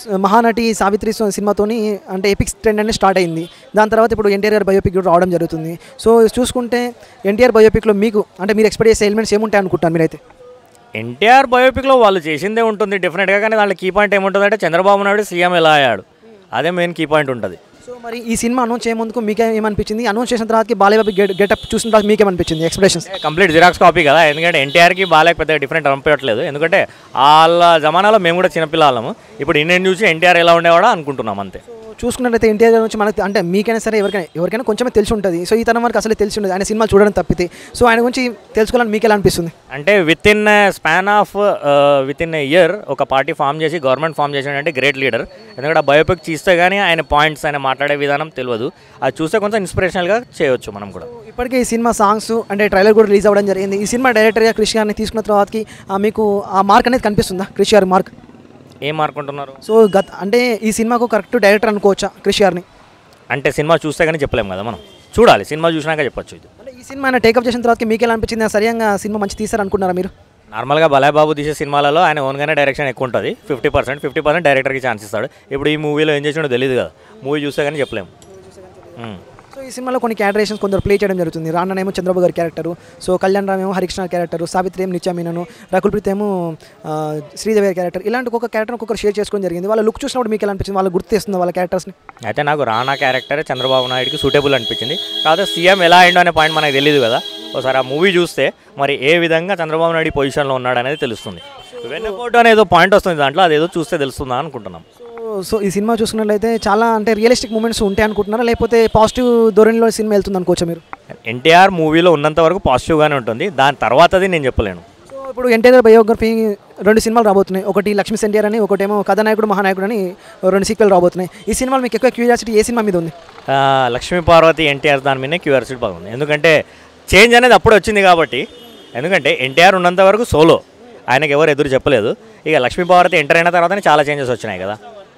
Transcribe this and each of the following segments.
Mahanati Savitri so- సినిమాతోని అంటే epics trend అనేది start అయింది దాని తర్వాత ఇప్పుడు ఎన్టీఆర్ గారి బయోపిక్ కూడా రావడం జరుగుతుంది సో చూసుకుంటే ఎన్టీఆర్ బయోపిక్లో మీకు అంటే మీరు ఎక్స్పెక్ట్ చేసే ఎలిమెంట్స్ ఏముంటాయి అనుకుంటాను మీరైతే ఎన్టీఆర్ బయోపిక్లో వాళ్ళు చేసిందే ఉంటుంది డెఫినెట్గా కానీ దాంట్లో కీ పాయింట్ ఏముంటుందంటే చంద్రబాబు నాయుడు సీఎం ఎలా అయ్యాడు అదే మెయిన్ కీ పాయింట్ ఉంటుంది సో మరి ఈ సినిమా అనౌన్స్ చేయముందుకు మీకే ఏమనిపించింది అనౌన్స్ చేసిన తర్వాత బాలయ్యబాబు గెట్ గెటప్ చూసిన తర్వాత మీకేమనిపించింది ఎక్స్ప్రెషన్స్ కంప్లీట్ జిరాక్స్ కాపీ కదా ఎందుకంటే ఎన్టీఆర్కి బాలయ్య పెద్దగా డిఫరెంట్ అనిపించట్లేదు ఎందుకంటే వాళ్ళ జమానాలో మేము కూడా చిన్నపిల్లలము ఇప్పుడు ఇండియన్ చూసి ఎన్టీఆర్ ఎలా ఉండేవాడో అనుకుంటున్నాం అంతే సో చూసుకున్నట్లయితే ఎన్టీఆర్ గారి నుంచి మనకి అంటే మీకైనా సరే ఎవరికైనా ఎవరికైనా కొంచెమే తెలిసి ఉంటుంది సో ఈ తరం వరకు అసలు తెలిసి ఉండదు ఆయన సినిమాలు చూడడం తప్పితే సో ఆయన గురించి తెలుసుకోవాలని మీకు ఎలా అనిపిస్తుంది అంటే within span of within year ఒక పార్టీ ఫామ్ చేసి గవర్నమెంట్ ఫామ్ చేసాడంటే గ్రేట్ లీడర్ ఎందుకంటే ఆ బయోపిక్ చూస్తే కానీ ఆయన పాయింట్స్ ఆయన మాట్లాడే విధానం తెలియదు అది చూస్తే కొంచెం ఇన్స్పిరేషనల్గా చేయొచ్చు మనం కూడా ఇప్పటికే ఈ సినిమా సాంగ్స్ అంటే ట్రైలర్ కూడా రిలీజ్ అవ్వడం జరిగింది ఈ సినిమా డైరెక్టర్గా క్రిష్ గారిని తీసుకున్న తర్వాతకి ఆ, మీకు ఆ మార్క్ అనేది కనిపిస్తుందా క్రిష్ గారి మార్క్ ఏం మార్కుంటున్నారు సో గత అంటే ఈ సినిమాకు కరెక్ట్ డైరెక్టర్ అనుకోవచ్చా క్రిష్ గారిని అంటే సినిమా చూస్తే కానీ చెప్పలేము కదా మనం చూడాలి సినిమా చూసినాక చెప్పొచ్చు ఇది అంటే ఈ సినిమా ఆయన టేకప్ చేసిన తర్వాత మీకు ఎలా అనిపించింది సరియంగా సినిమా మంచి తీశారు అనుకున్నారా మీరు నార్మల్గా బలాయ్ బాబు తీసే సినిమాలలో ఆయన ఓన్గానే డైరెక్షన్ ఎక్కువ ఉంటుంది ఫిఫ్టీ పర్సెంట్ ఫిఫ్టీ పర్సెంట్ డైరెక్టర్కి ఛాన్స్ ఇస్తాడు ఇప్పుడు ఈ మూవీలో ఏం చేసినాడో తెలియదు కదా మూవీ చూస్తే కానీ చెప్పలేము మ్మ్. సో ఈ సినిమాలో కొన్ని క్యారెక్టరేషన్స్ కొందరు ప్లే చేయడం జరుగుతుంది రాన్ననేమో చంద్రబాబు గారి క్యారెక్టర్ సో కళ్యాణ్ రామ్ ఏమో హరికృష్ణ క్యారెక్టర్ సావిత్రి ఏమో నిత్యామీనను రకుల్ ప్రీత్ ఏమో ఆ, శ్రీదేవి గారి క్యారెక్టర్ ఇలాంటి ఒక క్యారెక్టర్ ఒక్కొక్కరు షేర్ చేసుకోవడం జరిగింది వాళ్ళ లుక్ చూసినప్పుడు మీకు ఎలా అనిపించింది వాళ్ళు గుర్తు తెస్తుంది వాళ్ళ క్యారెక్టర్స్ని అయితే నాకు రానా క్యారెక్టర్ చంద్రబాబు నాయుడుకి సూటబుల్ అనిపించింది కాకపోతే సీఎం ఎలా అయిండో అనే పాయింట్ మనకు తెలియదు కదా ఒకసారి ఆ మూవీ చూస్తే మరి ఏ విధంగా చంద్రబాబు నాయుడు పొజిషన్లో ఉన్నాడు అనేది తెలుస్తుంది వెన్నపోటు అనేదో పాయింట్ వస్తుంది దాంట్లో అదేదో చూస్తే తెలుస్తుందా అనుకుంటున్నాం సో సో ఈ సినిమా చూసుకున్నట్లయితే చాలా అంటే రియలిస్టిక్ మూమెంట్స్ ఉంటాయి అనుకుంటున్నారా లేకపోతే పాజిటివ్ ధోరణిలో సినిమా వెళ్తుంది అనుకోవచ్చా మీరు ఎన్టీఆర్ మూవీలో ఉన్నంత వరకు పాజిటివ్గానే ఉంటుంది దాని తర్వాతది నేను చెప్పలేను సో ఇప్పుడు ఎన్టీఆర్ బయోగ్రఫీ రెండు సినిమాలు రాబోతున్నాయి ఒకటి లక్ష్మీ సెంటియర్ అని ఒకటేమో కథానాయకుడు మహానాయకుడు అని రెండు సీక్వెల్ రాబోతున్నాయి ఈ సినిమాలు మీకు ఎక్కువ క్యూరియాసిటీ ఏ సినిమా మీద ఉంది ఆ, లక్ష్మీ పార్వతి ఎన్టీఆర్ దాని మీదనే క్యూఆర్సీ బాగుంది ఎందుకంటే చేంజ్ అనేది అప్పుడు వచ్చింది కాబట్టి ఎందుకంటే ఎన్టీఆర్ ఉన్నంత వరకు సోలో ఆయనకి ఎవరు ఎదురు చెప్పలేదు ఇక లక్ష్మీ పార్వతి ఎంటర్ అయిన తర్వాతనే చాలా చేంజెస్ వచ్చినాయి కదా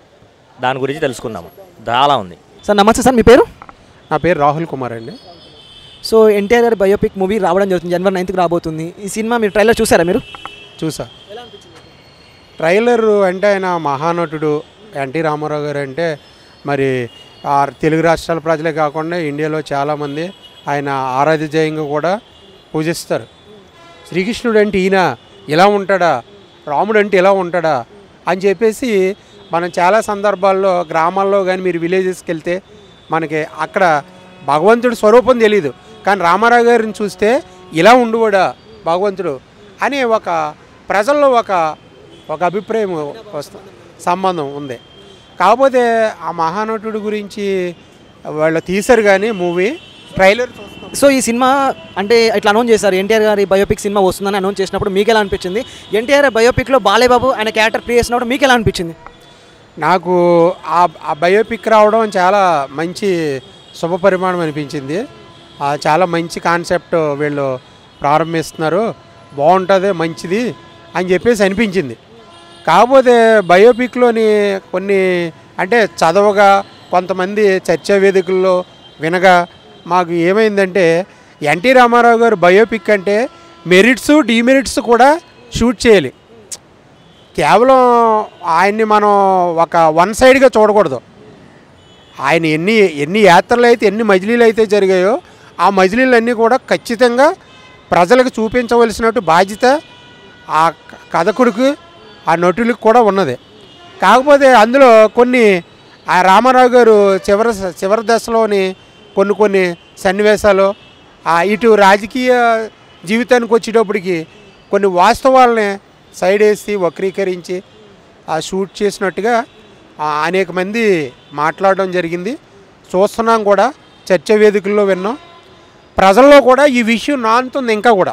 దాని గురించి తెలుసుకుందాము చాలా ఉంది సార్ నమస్తే సార్ మీ పేరు నా పేరు రాహుల్ కుమార్ అండి సో ఎన్టీఆర్ గారి బయోపిక్ మూవీ రావడం జరుగుతుంది జనవరి నైన్త్కి రాబోతుంది ఈ సినిమా మీరు ట్రైలర్ చూసారా మీరు చూసా ట్రైలర్ అంటే ఆయన మహానటుడు ఎన్టీ రామారావు గారు అంటే మరి ఆ తెలుగు రాష్ట్రాల ప్రజలే కాకుండా ఇండియాలో చాలామంది ఆయన ఆరాధ్యజయంగా కూడా పూజిస్తారు శ్రీకృష్ణుడు అంటే ఈయన ఇలా ఉంటాడా రాముడు అంటే ఇలా ఉంటాడా అని చెప్పేసి మనం చాలా సందర్భాల్లో గ్రామాల్లో కానీ మీరు విలేజెస్కి వెళ్తే మనకి అక్కడ భగవంతుడి స్వరూపం తెలియదు కానీ రామారావు గారిని చూస్తే ఇలా ఉండువాడా భగవంతుడు అనే ఒక ప్రజల్లో ఒక ఒక అభిప్రాయం వస్తుంది సంబంధం ఉంది కాకపోతే ఆ మహానటుడి గురించి వాళ్ళు తీశారు కానీ మూవీ ట్రైలర్ చూస్తాం సో ఈ సినిమా అంటే ఇట్లా అనౌన్స్ చేశారు ఎన్టీఆర్ గారి బయోపిక్ సినిమా వస్తుందని అనౌన్స్ చేసినప్పుడు మీకు ఎలా అనిపించింది ఎన్టీఆర్ బయోపిక్లో బాలేబాబు ఆయన క్యారెక్టర్ ప్లే చేసినప్పుడు మీకు ఎలా అనిపించింది నాకు ఆ ఆ బయోపిక్ రావడం చాలా మంచి శుభ పరిమాణం అనిపించింది ఆ చాలా మంచి కాన్సెప్ట్ వీళ్ళు ప్రారంభిస్తున్నారు బాగుంటుంది మంచిది అని చెప్పేసి అనిపించింది కాకపోతే బయోపిక్లోని కొన్ని అంటే చదవగా కొంతమంది చర్చా వేదికల్లో వినగా మాకు ఏమైందంటే ఎన్టీ రామారావు గారు బయోపిక్ అంటే మెరిట్స్ డిమెరిట్స్ కూడా షూట్ చేయాలి కేవలం ఆయన్ని మనం ఒక వన్ సైడ్గా చూడకూడదు ఆయన ఎన్ని ఎన్ని యాత్రలు అయితే ఎన్ని మజిలీలు అయితే జరిగాయో ఆ మజిలీలన్నీ కూడా ఖచ్చితంగా ప్రజలకు చూపించవలసినట్టు బాధ్యత ఆ క- కథకుడికి ఆ నటులకు కూడా ఉన్నది కాకపోతే అందులో కొన్ని ఆ రామారావు గారు చివరి స- చివరి దశలోని కొన్ని కొన్ని సన్నివేశాలు ఆ ఇటు రాజకీయ జీవితానికి వచ్చేటప్పటికి కొన్ని వాస్తవాలని సైడ్ వేసి వక్రీకరించి ఆ షూట్ చేసినట్టుగా ఆ, అనేక మంది మాట్లాడడం జరిగింది చూస్తున్నాం కూడా చర్చ వేదికల్లో విన్నాం ప్రజల్లో కూడా ఈ విషయం నానుతుంది ఇంకా కూడా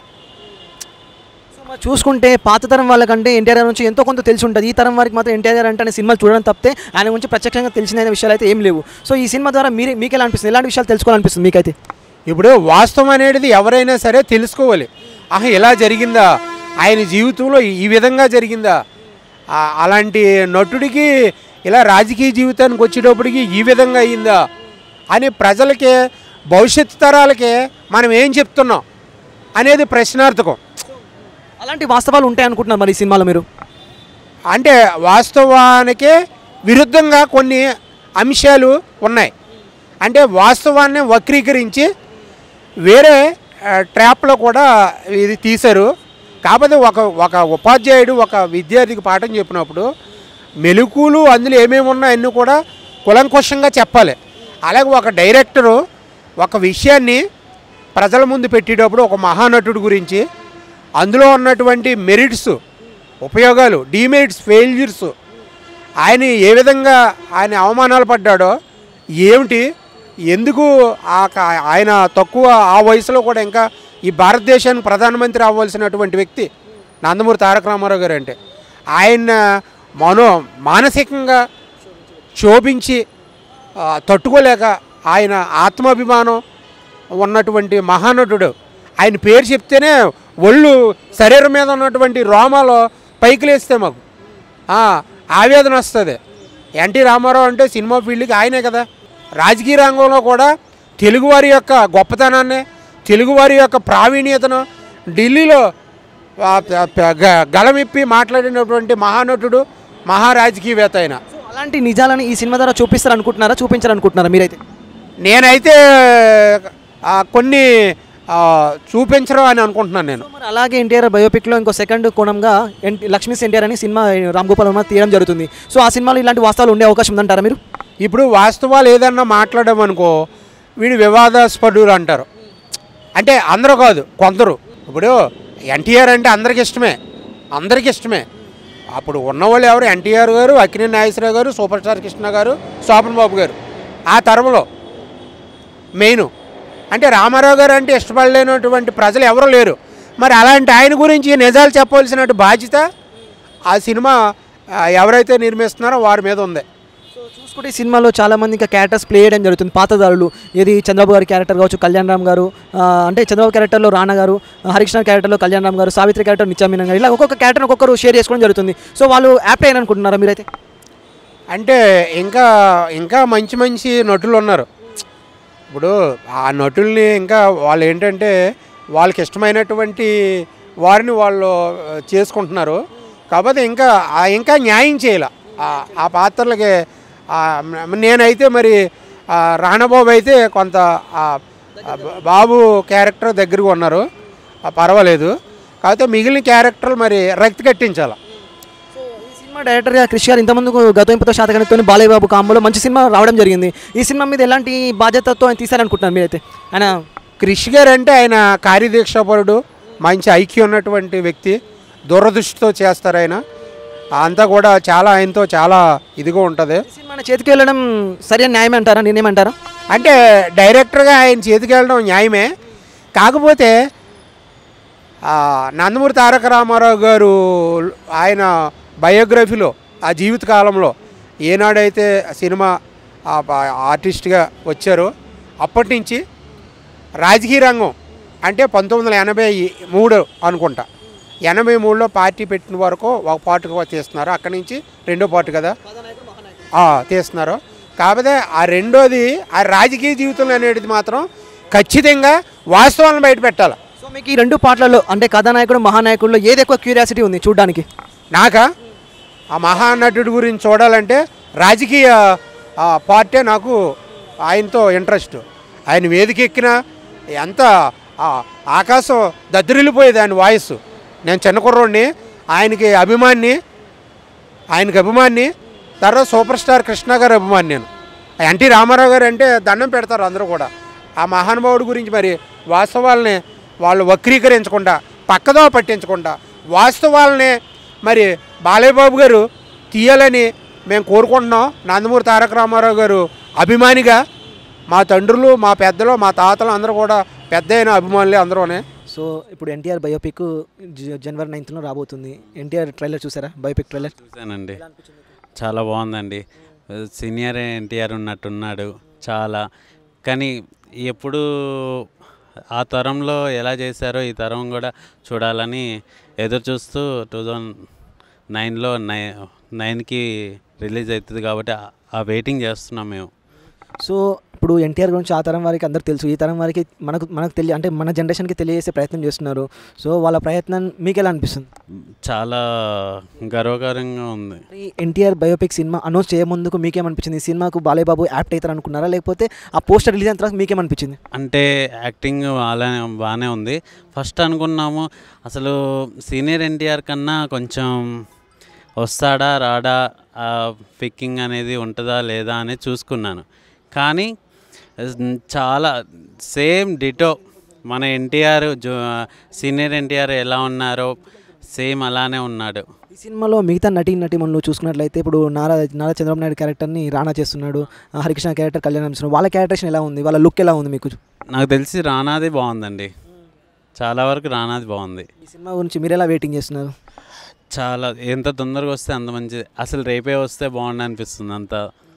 సో మరి చూసుకుంటే పాత తరం వాళ్ళకంటే ఎన్టీఆర్ గారి నుంచి ఎంతో కొంత తెలిసి ఉంటుంది ఈ తరం వారికి మాత్రం ఎన్టీఆర్ గారు అంటే సినిమాలు చూడడం తప్పితే ఆయన గురించి ప్రత్యక్షంగా తెలిసిన విషయాలు అయితే ఏం లేవు సో ఈ సినిమా ద్వారా మీరు మీకు ఎలా అనిపిస్తుంది ఎలాంటి విషయాలు తెలుసుకోవాలనిపిస్తుంది మీకైతే ఇప్పుడు వాస్తవం అనేది ఎవరైనా సరే తెలుసుకోవాలి ఆహా ఇలా జరిగిందా ఆయన జీవితంలో ఈ విధంగా జరిగిందా ఆ, అలాంటి నటుడికి ఇలా రాజకీయ జీవితానికి వచ్చేటప్పటికి ఈ విధంగా అయ్యిందా అని ప్రజలకి భవిష్యత్తు తరాలకి మనం ఏం చెప్తున్నాం అనేది ప్రశ్నార్థకం అలాంటి వాస్తవాలు ఉంటాయి అనుకుంటున్నారు మరి ఈ సినిమాలో మీరు అంటే వాస్తవానికే విరుద్ధంగా కొన్ని అంశాలు ఉన్నాయి అంటే వాస్తవాన్ని వక్రీకరించి వేరే ఆ, ట్రాప్లో కూడా ఇది తీశారు కాకపోతే ఒక ఒక ఉపాధ్యాయుడు ఒక విద్యార్థికి పాఠం చెప్పినప్పుడు మెలకులు అందులో ఏమేమి ఉన్నాయో అన్నీ కూడా కులంకుషంగా చెప్పాలి అలాగే ఒక డైరెక్టరు ఒక విషయాన్ని ప్రజల ముందు పెట్టేటప్పుడు ఒక మహానటుడు గురించి అందులో ఉన్నటువంటి మెరిట్స్ ఉపయోగాలు డిమెరిట్స్ ఫెయిల్యూర్స్ ఆయన ఏ విధంగా ఆయన అవమానాలు పడ్డాడో ఏమిటి ఎందుకు ఆ క- ఆయన తక్కువ ఆ వయసులో కూడా ఇంకా ఈ భారతదేశానికి ప్రధానమంత్రి అవ్వాల్సినటువంటి వ్యక్తి నందమూరి తారక రామారావు గారు అంటే ఆయన మనో మానసికంగా క్షోభించి ఆ, తట్టుకోలేక ఆయన ఆత్మాభిమానం ఉన్నటువంటి మహానటుడు ఆయన పేరు చెప్తేనే ఒళ్ళు శరీరం మీద ఉన్నటువంటి రోమాలు పైకి లేస్తే మాకు ఆ, ఆవేదన వస్తుంది ఎన్టీ రామారావు అంటే సినిమా ఫీల్డ్కి ఆయనే కదా రాజకీయ రంగంలో కూడా తెలుగువారి యొక్క గొప్పతనాన్ని తెలుగువారి యొక్క ప్రావీణ్యతను ఢిల్లీలో ఆ, ప- ప- గ- గళమిప్పి మాట్లాడినటువంటి మహానటుడు మహారాజకీయవేత్త ఆయన సో అలాంటి నిజాలను ఈ సినిమా ద్వారా చూపిస్తారు అనుకుంటున్నారా చూపించాలనుకుంటున్నారా మీరైతే నేనైతే ఆ, కొన్ని ఆ, చూపించరు అని అనుకుంటున్నాను నేను సో మరి అలాగే ఎన్టీఆర్ బయోపిక్లో ఇంకో సెకండ్ కోణంగా ఎన్- లక్ష్మీస్ ఎన్టీఆర్ అని సినిమా రామ్ గోపాల్ వర్మ తీయడం జరుగుతుంది సో ఆ సినిమాలో ఇలాంటి వాస్తవాలు ఉండే అవకాశం ఉందంటారా మీరు ఇప్పుడు వాస్తవాలు ఏదన్నా మాట్లాడమనుకో వీడు వివాదాస్పదులు అంటారు అంటే అందరూ కాదు కొందరు ఇప్పుడు ఎన్టీఆర్ అంటే అందరికి ఇష్టమే అందరికి ఇష్టమే అప్పుడు ఉన్నవాళ్ళు ఎవరు ఎన్టీఆర్ గారు అక్కినే నాగేశ్వరరావు గారు సూపర్ స్టార్ కృష్ణ గారు శోభన్ బాబు గారు ఆ తరంలో మెయిన్ అంటే రామారావు గారు అంటే ఇష్టపడలేనటువంటి ప్రజలు ఎవరు లేరు మరి అలాంటి ఆయన గురించి నిజాలు చెప్పవలసిన బాధ్యత ఆ సినిమా ఆ, ఎవరైతే నిర్మిస్తున్నారో వారి మీద ఉంది సో చూసుకుంటే ఈ సినిమాలో చాలా మంది ఇంకా క్యారెక్టర్స్ ప్లే చేయడం జరుగుతుంది పాతదారులు ఏది చంద్రబాబు గారి క్యారెక్టర్ కావచ్చు కళ్యాణ్ రామ్ గారు ఆ, అంటే చంద్రబాబు క్యారెక్టర్లో రానా గారు హరికృష్ణ క్యారెక్టర్లో కళ్యాణ్ రామ్ గారు సావిత్రి క్యారెక్టర్ నిత్యామీనన్ గారు ఇలా ఒక్కొక్క క్యారెక్టర్ ఒక్కొక్కరు షేర్ చేసుకోవడం జరుగుతుంది సో వాళ్ళు యాప్ట్ అయ్యారు అనుకుంటున్నారా మీరైతే అంటే ఇంకా ఇంకా మంచి మంచి నటులు ఉన్నారు ఇప్పుడు ఆ నటుల్ని ఇంకా వాళ్ళు ఏంటంటే వాళ్ళకి ఇష్టమైనటువంటి వారిని వాళ్ళు ఆ, చేసుకుంటున్నారు కాకపోతే ఇంకా ఆ ఇంకా న్యాయం చేయాల ఆ- ఆ పాత్రలకి ఆ, మ- నేనైతే మరి ఆ, రాణబాబు అయితే కొంత ఆ, ఆ బ- బాబు క్యారెక్టర్ దగ్గరగా ఉన్నారు ఆ, పర్వాలేదు కాకపోతే మిగిలిన క్యారెక్టర్లు మరి రక్తి కట్టించాలి సో ఈ సినిమా డైరెక్టర్గా క్రిష్ గారు ఇంతకుముందు గతంతో శాతకనితో బాలయ్య బాబు కాంబోలో మంచి సినిమా రావడం జరిగింది ఈ సినిమా మీద ఎలాంటి బాధ్యతతో ఆయన తీశారనుకుంటున్నారు మీరైతే ఆయన క్రిష్ గారు అంటే ఆయన కార్యదీక్షపరుడు మంచి ఐక్యం ఉన్నటువంటి వ్యక్తి దూరదృష్టితో చేస్తారు ఆయన అంతా కూడా చాలా ఆయనతో చాలా ఇదిగా ఉంటుంది ఈ సినిమా ఆయన చేతికి వెళ్ళడం సరైన న్యాయం అంటారా నేనేమంటారా అంటే డైరెక్టర్గా ఆయన చేతికి వెళ్ళడం న్యాయమే కాకపోతే ఆ, నందమూరి తారక రామారావు గారు ఆయన బయోగ్రఫీలో ఆ జీవిత కాలంలో ఏనాడైతే సినిమా ఆ ప- ఆర్టిస్ట్గా వచ్చారో అప్పటి నుంచి రాజకీయ రంగం అంటే పంతొమ్మిది వందల ఎనభై మూడు అనుకుంటా ఎనభై మూడులో పార్టీ పెట్టిన వరకు ఒక పార్టీగా తీస్తున్నారు అక్కడి నుంచి రెండో పార్టీ కదా ఆ, తీస్తున్నారు కాకపోతే ఆ రెండోది ఆ రాజకీయ జీవితంలో అనేది మాత్రం ఖచ్చితంగా వాస్తవాలను బయట పెట్టాలి సో మీకు ఈ రెండు పాటలలో అంటే కథానాయకుడు మహానాయకుడిలో ఏది ఎక్కువ క్యూరియాసిటీ ఉంది చూడడానికి నాకా ఆ మహానటుడి గురించి చూడాలంటే రాజకీయ ఆ, పార్టీ నాకు ఆయనతో ఇంట్రెస్ట్ ఆయన వేదిక ఎక్కినా ఎంత ఆ, ఆకాశం దద్దరిల్లిపోయేది ఆయన వాయిస్ నేను చిన్న కుర్రోడిని ఆయనకి అభిమాన్ని ఆయనకి అభిమాన్ని తర్వాత సూపర్ స్టార్ కృష్ణ గారు అభిమాని నేను ఎన్టీ రామారావు గారు అంటే దండం పెడతారు అందరూ కూడా ఆ మహానుభావుడి గురించి మరి వాస్తవాలని వాళ్ళు వక్రీకరించకుండా పక్కదో పట్టించకుండా వాస్తవాలని మరి బాలయ్య బాబు గారు తీయాలని మేము కోరుకుంటున్నాం నందమూరి తారక రామారావు గారు అభిమానిగా మా తండ్రులు మా పెద్దలు మా తాతలు అందరూ కూడా పెద్ద అయిన అభిమానులే అందరూనే సో ఇప్పుడు ఎన్టీఆర్ బయోపిక్ జ- జనవరి నైన్త్లో రాబోతుంది ఎన్టీఆర్ ట్రైలర్ చూసారా బయోపిక్ ట్రైలర్ చూశానండి చాలా బాగుందండి సీనియర్ ఎన్టీఆర్ ఉన్నట్టున్నాడు చాలా కానీ ఎప్పుడు ఆ తరంలో ఎలా చేశారో ఈ తరం కూడా చూడాలని ఎదురు చూస్తూ టూ థౌజండ్ నైన్లో నై నైన్కి రిలీజ్ అవుతుంది కాబట్టి ఆ- ఆ వెయిటింగ్ చేస్తున్నాం మేము సో ఇప్పుడు ఎన్టీఆర్ గురించి ఆ తరం వారికి అందరికి తెలుసు ఈ తరం వారికి మనకు మనకు తెలియ అంటే మన జనరేషన్కి తెలియజేసే ప్రయత్నం చేస్తున్నారు సో వాళ్ళ ప్రయత్నం మీకు ఎలా అనిపిస్తుంది చాలా గర్వకారంగా ఉంది ఈ ఎన్టీఆర్ బయోపిక్ సినిమా అనౌన్స్ చేయముందుకు మీకేమనిపించింది ఈ సినిమాకు బాలయ్య బాబు యాప్ట్ అవుతారు అనుకున్నారా లేకపోతే ఆ పోస్టర్ రిలీజ్ అయిన తర్వాత మీకేమనిపించింది అంటే యాక్టింగ్ అలానే బాగానే ఉంది ఫస్ట్ అనుకున్నాము అసలు సీనియర్ ఎన్టీఆర్ కన్నా కొంచెం వస్తాడా రాడా ఆ పిక్కింగ్ అనేది ఉంటుందా లేదా అనేది చూసుకున్నాను కానీ చాలా సేమ్ డిటో మన ఎన్టీఆర్ జో సీనియర్ ఎన్టీఆర్ ఎలా ఉన్నారో సేమ్ అలానే ఉన్నాడు ఈ సినిమాలో మిగతా నటీ నటీమణులు చూసుకున్నట్లయితే ఇప్పుడు నారా నారా చంద్రబాబు నాయుడు క్యారెక్టర్ని రానా చేస్తున్నాడు ఆ హరికృష్ణ క్యారెక్టర్ కళ్యాణ్ చేస్తున్నాడు వాళ్ళ క్యారెక్టరేషన్ ఎలా ఉంది వాళ్ళ లుక్ ఎలా ఉంది మీకు నాకు తెలిసి రానాది బాగుందండి చాలా వరకు రానాది బాగుంది ఈ సినిమా గురించి మీరు ఎలా వెయిటింగ్ చేస్తున్నారు చాలా ఎంత తొందరగా వస్తే అంత మంచిది అసలు రేపే వస్తే బాగుండు అనిపిస్తుంది అంత